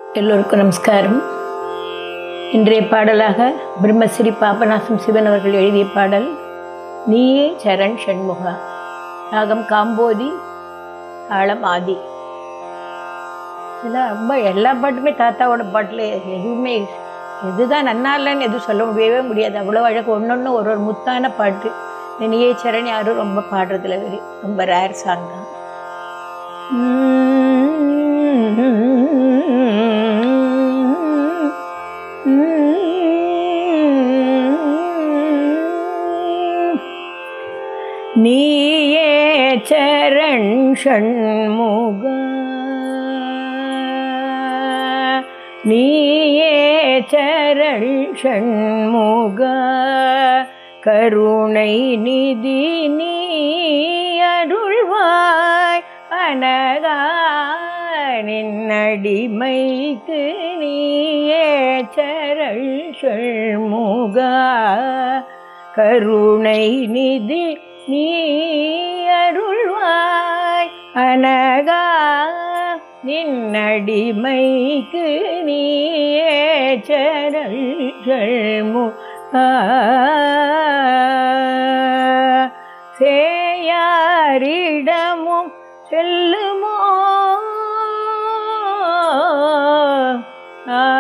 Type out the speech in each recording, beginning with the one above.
எல்லோருக்கும் நமஸ்காரம் இன்றைய பாடலாக பிரம்மஸ்ரீ பாபநாசம் சிவன் அவர்கள் எழுதிய பாடல் நீயே சரண் ஷண்முகா ராகம் காம்போதி தாளம் ஆதி இதெல்லாம் ரொம்ப எல்லா பாட்டுமே தாத்தாவோட பாட்டில் எதுவுமே எதுதான் நன்னா இல்லைன்னு எதுவும் சொல்ல முடியவே முடியாது அவ்வளோ அழகு ஒன்று ஒரு ஒரு முத்தான பாட்டு இந்த நீயே சரண் யாரும் ரொம்ப பாடுறதுல வெரி ரொம்ப ரேர் சாங் தான் நீயே சரண் ஷண்முக நீயே சரண் ஷண்முக கருணை நிதி நீ அருள்வாய் அனகா நின்னடிமைக்கு நீயே சரண் ஷண்முகா கருணை நிதி நீ அருள்வாய் அனகா நின்னடிமைக்கு நீயே சரள்மு சேயாரிடமும் செல்லுமோ ஆ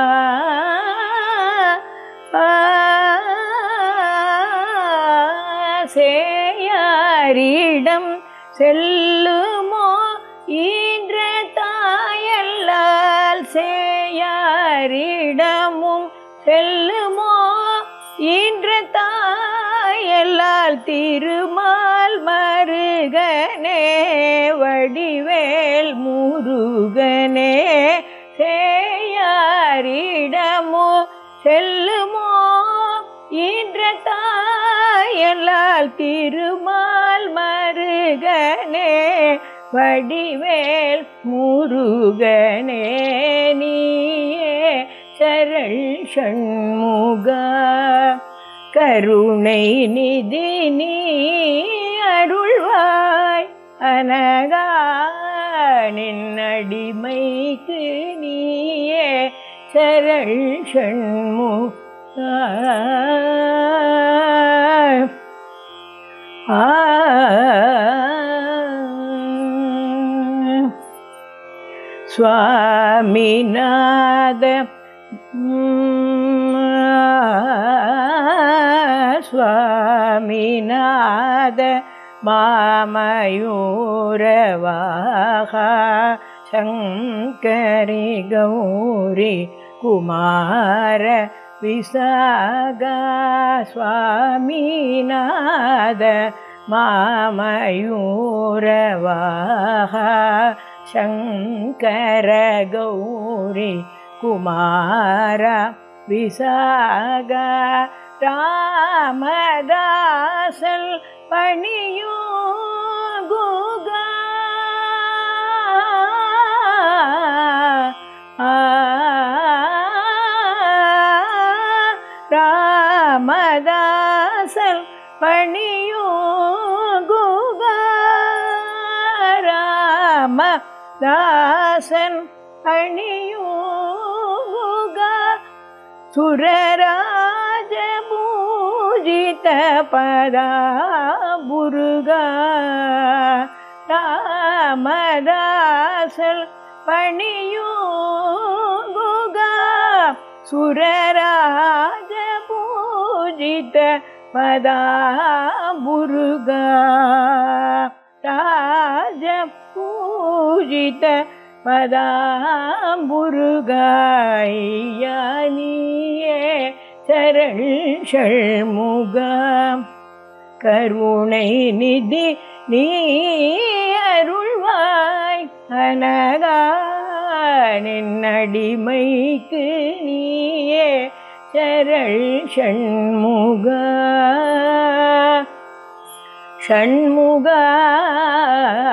சேயாரிடம் செல்லுமோ ஈன்ற தாயல்லால் சேயாரிடமும் செல்லுமோ ஈன்ற தாயல்லால் திருமால் மருகனே வடிவேல் முருகனே சேயாரிடமோ செல்லுமோ ஈன்ற தாயலால் திருமால் மருகனே வடிவேல் முருகனே நீயே சரண் ஷண்முக கருணை நிதி நீ அருள்வாய் அனகா நின்னடிமைக்கு நீயே சரண் ஷண்முக ஆ சுவாமிநாத சுவாமிநாத மாமயூரவாக சங்கரி கௌரி குமார விசாக சுவாமிநாத மாமயூரவாக சங்கர கௌரி குமார விசாக ராமதாசல் பணியோ குகா ராமதாசல் பணியோ குகா ராம தாசன் அணியோக சுரராஜ பூஜித பதா புருகா ராமதாசல் பணியோக சுரராஜ பூஜித பதா புருகா ராஜ பூஜித பதாம்புருகாயே சரண் ஷண்முக கருணை நிதி நீ அருள்வாய் அனகா நின்னடிமைக்கு நீயே சரண் ஷண்முக ஷண்முக